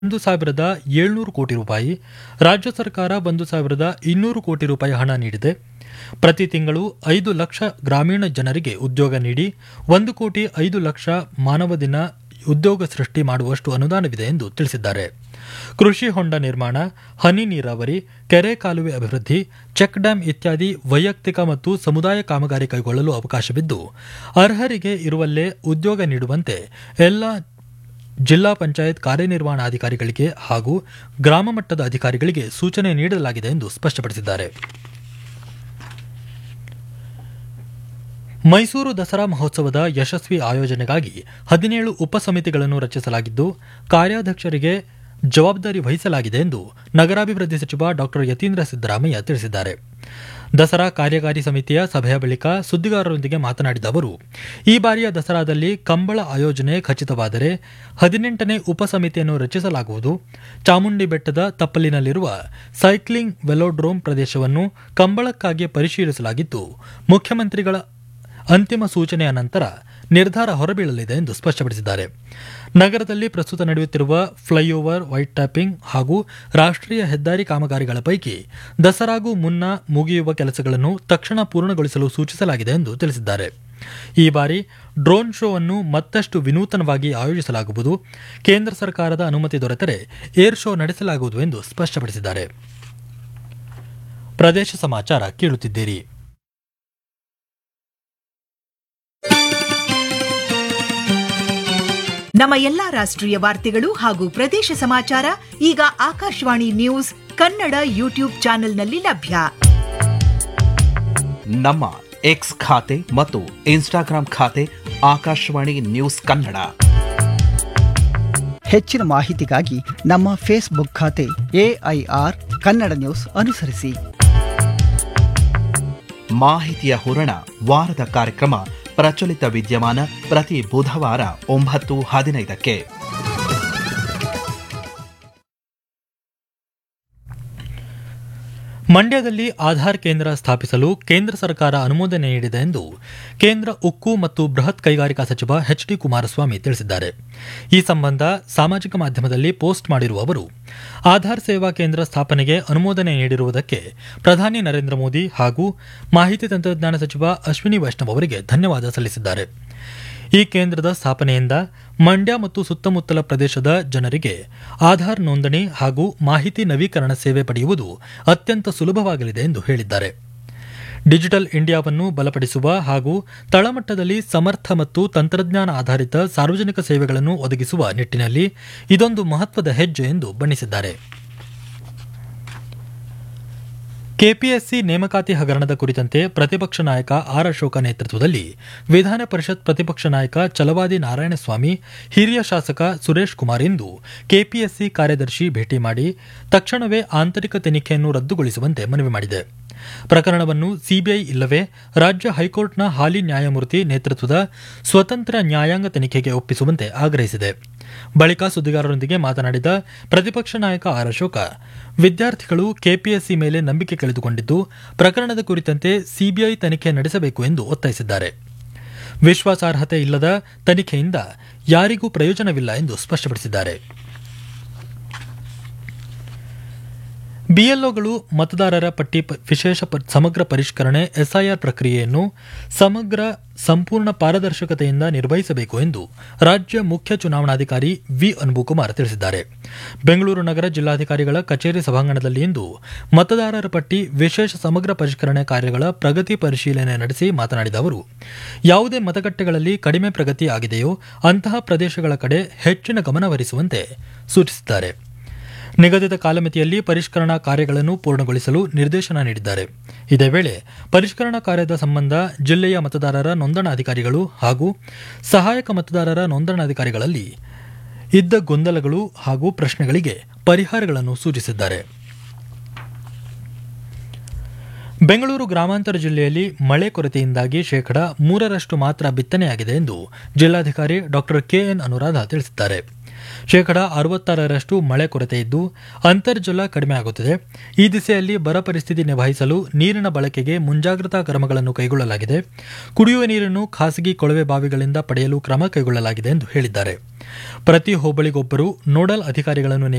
ಒಂದು ಸಾವಿರದ ಏಳ್ನೂರು ಕೋಟಿ ರೂಪಾಯಿ ರಾಜ್ಯ ಸರ್ಕಾರ ಒಂದು ಸಾವಿರದ ಇನ್ನೂರು ಕೋಟಿ ರೂಪಾಯಿ ಹಣ ನೀಡಿದೆ ಪ್ರತಿ ತಿಂಗಳು ಐದು ಲಕ್ಷ ಗ್ರಾಮೀಣ ಜನರಿಗೆ ಉದ್ಯೋಗ ನೀಡಿ ಒಂದು ಕೋಟಿ ಐದು ಲಕ್ಷ ಮಾನವ ದಿನ ಉದ್ಯೋಗ ಸೃಷ್ಟಿ ಮಾಡುವಷ್ಟು ಅನುದಾನವಿದೆ ಎಂದು ತಿಳಿಸಿದ್ದಾರೆ ಕೃಷಿ ಹೊಂಡ ನಿರ್ಮಾಣ ಹನಿ ನೀರಾವರಿ ಕೆರೆ ಕಾಲುವೆ ಅಭಿವೃದ್ಧಿ ಚೆಕ್ ಡ್ಯಾಂ ಇತ್ಯಾದಿ ವೈಯಕ್ತಿಕ ಮತ್ತು ಸಮುದಾಯ ಕಾಮಗಾರಿ ಕೈಗೊಳ್ಳಲು ಅವಕಾಶವಿದ್ದು ಅರ್ಹರಿಗೆ ಇರುವಲ್ಲೇ ಉದ್ಯೋಗ ನೀಡುವಂತೆ ಎಲ್ಲ ಜಿಲ್ಲಾ ಪಂಚಾಯತ್ ಕಾರ್ಯನಿರ್ವಹಣಾಧಿಕಾರಿಗಳಿಗೆ ಹಾಗೂ ಗ್ರಾಮ ಮಟ್ಟದ ಅಧಿಕಾರಿಗಳಿಗೆ ಸೂಚನೆ ನೀಡಲಾಗಿದೆ ಎಂದು ಸ್ಪಷ್ಟಪಡಿಸಿದ್ದಾರೆ ಮೈಸೂರು ದಸರಾ ಮಹೋತ್ಸವದ ಯಶಸ್ವಿ ಆಯೋಜನೆಗಾಗಿ ಹದಿನೇಳು ಉಪಸಮಿತಿಗಳನ್ನು ರಚಿಸಲಾಗಿದ್ದು ಕಾರ್ಯಾಧ್ಯಕ್ಷರಿಗೆ ಜವಾಬ್ದಾರಿ ವಹಿಸಲಾಗಿದೆ ಎಂದು ನಗರಾಭಿವೃದ್ಧಿ ಸಚಿವ ಡಾ ಯತೀಂದ್ರ ಸಿದ್ದರಾಮಯ್ಯ ತಿಳಿಸಿದ್ದಾರೆ ದಸರಾ ಕಾರ್ಯಕಾರಿ ಸಮಿತಿಯ ಸಭೆಯ ಬಳಿಕ ಸುದ್ದಿಗಾರರೊಂದಿಗೆ ಮಾತನಾಡಿದ ಅವರು ಈ ಬಾರಿಯ ದಸರಾದಲ್ಲಿ ಕಂಬಳ ಆಯೋಜನೆ ಖಚಿತವಾದರೆ ಹದಿನೆಂಟನೇ ಉಪಸಮಿತಿಯನ್ನು ರಚಿಸಲಾಗುವುದು ಚಾಮುಂಡಿ ಬೆಟ್ಟದ ತಪ್ಪಲಿನಲ್ಲಿರುವ ಸೈಕ್ಲಿಂಗ್ ವೆಲೋಡ್ರೋಮ್ ಪ್ರದೇಶವನ್ನು ಕಂಬಳಕ್ಕಾಗಿ ಪರಿಶೀಲಿಸಲಾಗಿದ್ದು ಮುಖ್ಯಮಂತ್ರಿಗಳ ಅಂತಿಮ ಸೂಚನೆಯ ನಂತರ ನಿರ್ಧಾರ ಹೊರಬೀಳಲಿದೆ ಎಂದು ಸ್ಪಷ್ಟಪಡಿಸಿದ್ದಾರೆ ನಗರದಲ್ಲಿ ಪ್ರಸ್ತುತ ನಡೆಯುತ್ತಿರುವ ಫ್ಲೈಓವರ್ ವೈಟ್ ಟ್ಯಾಪಿಂಗ್ ಹಾಗೂ ರಾಷ್ಟ್ರೀಯ ಹೆದ್ದಾರಿ ಕಾಮಗಾರಿಗಳ ಪೈಕಿ ದಸರಾಗೂ ಮುನ್ನ ಮುಗಿಯುವ ಕೆಲಸಗಳನ್ನು ತಕ್ಷಣ ಪೂರ್ಣಗೊಳಿಸಲು ಸೂಚಿಸಲಾಗಿದೆ ಎಂದು ತಿಳಿಸಿದ್ದಾರೆ ಈ ಬಾರಿ ಡ್ರೋನ್ ಶೋ ಅನ್ನು ಮತ್ತಷ್ಟು ವಿನೂತನವಾಗಿ ಆಯೋಜಿಸಲಾಗುವುದು ಕೇಂದ್ರ ಸರ್ಕಾರದ ಅನುಮತಿ ದೊರೆತರೆ ಏರ್ ಶೋ ನಡೆಸಲಾಗುವುದು ಎಂದು ಸ್ಪಷ್ಟಪಡಿಸಿದ್ದಾರೆ ಪ್ರದೇಶ ಸಮಾಚಾರ ಕೇಳುತ್ತಿದ್ದೀರಿ ನಮ್ಮ ಎಲ್ಲಾ ರಾಷ್ಟ್ರೀಯ ವಾರ್ತೆಗಳು ಹಾಗೂ ಪ್ರದೇಶ ಸಮಾಚಾರ ಈಗ ಆಕಾಶವಾಣಿ ನ್ಯೂಸ್ ಕನ್ನಡ ಯೂಟ್ಯೂಬ್ ಚಾನೆಲ್ನಲ್ಲಿ ಲಭ್ಯ ನಮ್ಮ ಎಕ್ಸ್ ಖಾತೆ ಮತ್ತು ಇನ್ಸ್ಟಾಗ್ರಾಂ ಖಾತೆ ಆಕಾಶವಾಣಿ ನ್ಯೂಸ್ ಕನ್ನಡ ಹೆಚ್ಚಿನ ಮಾಹಿತಿಗಾಗಿ ನಮ್ಮ ಫೇಸ್ಬುಕ್ ಖಾತೆ ಎಐಆರ್ ಕನ್ನಡ ನ್ಯೂಸ್ ಅನುಸರಿಸಿ ಮಾಹಿತಿಯ ಹೂರಣ ವಾರದ ಕಾರ್ಯಕ್ರಮ ಪ್ರಚಲಿತ ವಿದ್ಯಮಾನ ಪ್ರತಿ ಬುಧವಾರ ಒಂಬತ್ತು ಹದಿನೈದಕ್ಕೆ ಮಂಡ್ಯದಲ್ಲಿ ಆಧಾರ್ ಕೇಂದ್ರ ಸ್ಥಾಪಿಸಲು ಕೇಂದ್ರ ಸರ್ಕಾರ ಅನುಮೋದನೆ ನೀಡಿದೆ ಎಂದು ಕೇಂದ್ರ ಉಕ್ಕು ಮತ್ತು ಬೃಹತ್ ಕೈಗಾರಿಕಾ ಸಚಿವ ಎಚ್ ಡಿ ಕುಮಾರಸ್ವಾಮಿ ತಿಳಿಸಿದ್ದಾರೆ ಈ ಸಂಬಂಧ ಸಾಮಾಜಿಕ ಮಾಧ್ಯಮದಲ್ಲಿ ಪೋಸ್ಟ್ ಮಾಡಿರುವ ಅವರು ಆಧಾರ್ ಸೇವಾ ಕೇಂದ್ರ ಸ್ಥಾಪನೆಗೆ ಅನುಮೋದನೆ ನೀಡಿರುವುದಕ್ಕೆ ಪ್ರಧಾನಿ ನರೇಂದ್ರ ಮೋದಿ ಹಾಗೂ ಮಾಹಿತಿ ತಂತ್ರಜ್ಞಾನ ಸಚಿವ ಅಶ್ವಿನಿ ವೈಷ್ಣವ್ ಅವರಿಗೆ ಧನ್ಯವಾದ ಸಲ್ಲಿಸಿದ್ದಾರೆ ಈ ಕೇಂದ್ರದ ಸ್ಥಾಪನೆಯಿಂದ ಮಂಡ್ಯ ಮತ್ತು ಸುತ್ತಮುತ್ತಲ ಪ್ರದೇಶದ ಜನರಿಗೆ ಆಧಾರ್ ನೋಂದಣಿ ಹಾಗೂ ಮಾಹಿತಿ ನವೀಕರಣ ಸೇವೆ ಪಡೆಯುವುದು ಅತ್ಯಂತ ಸುಲಭವಾಗಲಿದೆ ಎಂದು ಹೇಳಿದ್ದಾರೆ ಡಿಜಿಟಲ್ ಇಂಡಿಯಾವನ್ನು ಬಲಪಡಿಸುವ ಹಾಗೂ ತಳಮಟ್ಟದಲ್ಲಿ ಸಮರ್ಥ ಮತ್ತು ತಂತ್ರಜ್ಞಾನ ಆಧಾರಿತ ಸಾರ್ವಜನಿಕ ಸೇವೆಗಳನ್ನು ಒದಗಿಸುವ ನಿಟ್ಟಿನಲ್ಲಿ ಇದೊಂದು ಮಹತ್ವದ ಹೆಜ್ಜೆ ಎಂದು ಬಣ್ಣಿಸಿದ್ದಾರೆ ಕೆಪಿಎಸ್ಸಿ ನೇಮಕಾತಿ ಹಗರಣದ ಕುರಿತಂತೆ ಪ್ರತಿಪಕ್ಷ ನಾಯಕ ಆರ್ ಅಶೋಕ ನೇತೃತ್ವದಲ್ಲಿ ವಿಧಾನ ಪರಿಷತ್ ಪ್ರತಿಪಕ್ಷ ನಾಯಕ ಚಲವಾದಿ ನಾರಾಯಣಸ್ವಾಮಿ ಹಿರಿಯ ಶಾಸಕ ಸುರೇಶ್ ಕುಮಾರ್ ಇಂದು ಕೆಪಿಎಸ್ಸಿ ಕಾರ್ಯದರ್ಶಿ ಭೇಟಿ ಮಾಡಿ ತಕ್ಷಣವೇ ಆಂತರಿಕ ತನಿಖೆಯನ್ನು ರದ್ದುಗೊಳಿಸುವಂತೆ ಮನವಿ ಮಾಡಿದೆ ಪ್ರಕರಣವನ್ನು ಸಿಬಿಐ ಇಲ್ಲವೇ ರಾಜ್ಯ ಹೈಕೋರ್ಟ್ನ ಹಾಲಿ ನ್ಯಾಯಮೂರ್ತಿ ನೇತೃತ್ವದ ಸ್ವತಂತ್ರ ನ್ಯಾಯಾಂಗ ತನಿಖೆಗೆ ಒಪ್ಪಿಸುವಂತೆ ಆಗ್ರಹಿಸಿದೆ ಬಳಿಕ ಸುದ್ದಿಗಾರರೊಂದಿಗೆ ಮಾತನಾಡಿದ ಪ್ರತಿಪಕ್ಷ ನಾಯಕ ಆರ್ ಅಶೋಕ ವಿದ್ಯಾರ್ಥಿಗಳು ಕೆಪಿಎಸ್ಸಿ ಮೇಲೆ ನಂಬಿಕೆ ಕಳೆದುಕೊಂಡಿದ್ದು ಪ್ರಕರಣದ ಕುರಿತಂತೆ ಸಿಬಿಐ ತನಿಖೆ ನಡೆಸಬೇಕು ಎಂದು ಒತ್ತಾಯಿಸಿದ್ದಾರೆ ವಿಶ್ವಾಸಾರ್ಹತೆ ಇಲ್ಲದ ತನಿಖೆಯಿಂದ ಯಾರಿಗೂ ಪ್ರಯೋಜನವಿಲ್ಲ ಎಂದು ಸ್ಪಷ್ಟಪಡಿಸಿದ್ದಾರೆ ಬಿಎಲ್ಒಗಳು ಮತದಾರರ ಪಟ್ಟಿ ಪ- ವಿಶೇಷ ಪ- ಸಮಗ್ರ ಪರಿಷ್ಕರಣೆ ಎಸ್ಐಆರ್ ಪ್ರಕ್ರಿಯೆಯನ್ನು ಸಮಗ್ರ ಸಂಪೂರ್ಣ ಪಾರದರ್ಶಕತೆಯಿಂದ ನಿರ್ವಹಿಸಬೇಕು ಎಂದು ರಾಜ್ಯ ಮುಖ್ಯ ಚುನಾವಣಾಧಿಕಾರಿ ವಿ ಅನ್ಬುಕುಮಾರ್ ತಿಳಿಸಿದ್ದಾರೆ ಬೆಂಗಳೂರು ನಗರ ಜಿಲ್ಲಾಧಿಕಾರಿಗಳ ಕಚೇರಿ ಸಭಾಂಗಣದಲ್ಲಿ ಇಂದು ಮತದಾರರ ಪಟ್ಟಿ ವಿಶೇಷ ಸಮಗ್ರ ಪರಿಷ್ಕರಣೆ ಕಾರ್ಯಗಳ ಪ್ರಗತಿ ಪರಿಶೀಲನೆ ನಡೆಸಿ ಮಾತನಾಡಿದ ಅವರು ಯಾವುದೇ ಮತಗಟ್ಟೆಗಳಲ್ಲಿ ಕಡಿಮೆ ಪ್ರಗತಿ ಆಗಿದೆಯೋ ಅಂತಹ ಪ್ರದೇಶಗಳ ಕಡೆ ಹೆಚ್ಚಿನ ಗಮನಹರಿಸುವಂತೆ ಸೂಚಿಸಿದ್ದಾರೆ ನಿಗದಿತ ಕಾಲಮಿತಿಯಲ್ಲಿ ಪರಿಷ್ಕರಣಾ ಕಾರ್ಯಗಳನ್ನು ಪೂರ್ಣಗೊಳಿಸಲು ನಿರ್ದೇಶನ ನೀಡಿದ್ದಾರೆ ಇದೇ ವೇಳೆ ಪರಿಷ್ಕರಣಾ ಕಾರ್ಯದ ಸಂಬಂಧ ಜಿಲ್ಲೆಯ ಮತದಾರರ ನೋಂದಣಾಧಿಕಾರಿಗಳು ಹಾಗೂ ಸಹಾಯಕ ಮತದಾರರ ನೋಂದಣಾಧಿಕಾರಿಗಳಲ್ಲಿ ಇದ್ದ ಗೊಂದಲಗಳು ಹಾಗೂ ಪ್ರಶ್ನೆಗಳಿಗೆ ಪರಿಹಾರಗಳನ್ನು ಸೂಚಿಸಿದ್ದಾರೆ ಬೆಂಗಳೂರು ಗ್ರಾಮಾಂತರ ಜಿಲ್ಲೆಯಲ್ಲಿ ಮಳೆ ಕೊರತೆಯಿಂದಾಗಿ ಶೇಕಡಾ ಮೂರರಷ್ಟು ಮಾತ್ರ ಬಿತ್ತನೆಯಾಗಿದೆ ಎಂದು ಜಿಲ್ಲಾಧಿಕಾರಿ ಡಾಕ್ಟರ್ ಕೆಎನ್ ಅನುರಾಧ ತಿಳಿಸಿದ್ದಾರೆ ಶೇಕಡ ಅರವತ್ತಾರರಷ್ಟು ಮಳೆ ಕೊರತೆ ಇದ್ದು ಅಂತರ್ಜಲ ಕಡಿಮೆ ಆಗುತ್ತಿದೆ ಈ ದಿಸೆಯಲ್ಲಿ ಬರ ಪರಿಸ್ಥಿತಿ ನಿಭಾಯಿಸಲು ನೀರಿನ ಬಳಕೆಗೆ ಮುಂಜಾಗ್ರತಾ ಕ್ರಮಗಳನ್ನು ಕೈಗೊಳ್ಳಲಾಗಿದೆ ಕುಡಿಯುವ ನೀರನ್ನು ಖಾಸಗಿ ಕೊಳವೆ ಬಾವಿಗಳಿಂದ ಪಡೆಯಲು ಕ್ರಮ ಕೈಗೊಳ್ಳಲಾಗಿದೆ ಎಂದು ಹೇಳಿದ್ದಾರೆ ಪ್ರತಿ ಹೋಬಳಿಗೊಬ್ಬರು ನೋಡಲ್ ಅಧಿಕಾರಿಗಳನ್ನು